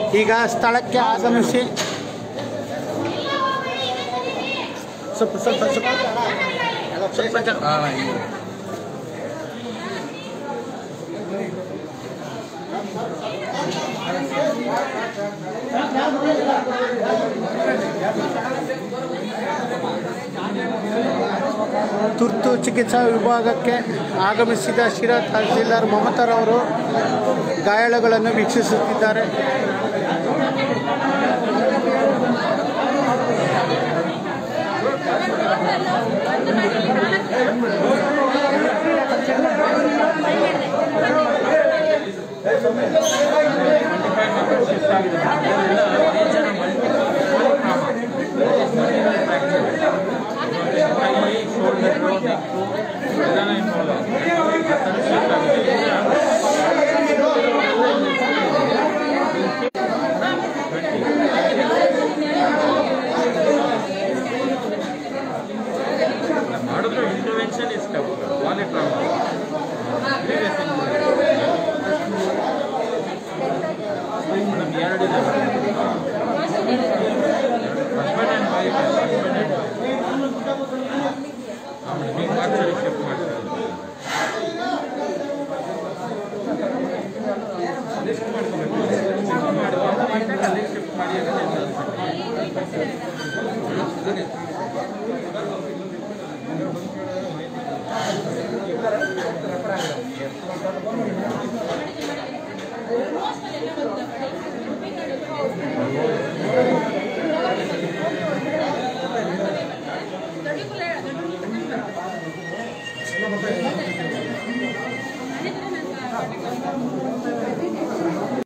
ಈಗ ಸ್ಥಳಕ್ಕೆ ಆಗಮಿಸಿ ಸ್ವಲ್ಪ ಸ್ವಲ್ಪ ಸ್ವಲ್ಪ ಸ್ವಲ್ಪ ಜ- ತುರ್ತು ಚಿಕಿತ್ಸಾ ವಿಭಾಗಕ್ಕೆ ಆಗಮಿಸಿದ ಶಿರಾ ತಹಸೀಲ್ದಾರ್ ಮಮತಾರವರು ಗಾಯಾಳುಗಳನ್ನು ವೀಕ್ಷಿಸುತ್ತಿದ್ದಾರೆ ಮಾಡಿದ್ರು ಇಂಟರ್ವೆನ್ಷನ್ ಇಷ್ಟ ವಾಲಿಟ್ರಾಮ ಮೇಡಮ್ ಎರಡಿದೆ husband and wife husband and madam ಈಗ ಮಾರ್ಚಲ್ಲಿ ಶಿಫ್ಟ್ ಮಾಡ್ತಾರೆ ಲಿಸ್ಟ್ ಮಾಡ್ಕೊಬೇಕು ಲಿಸ್ಟ್ ಮಾಡಿ ಅಲ್ಲಿ ಶಿಫ್ಟ್ ಮಾಡಿ Thank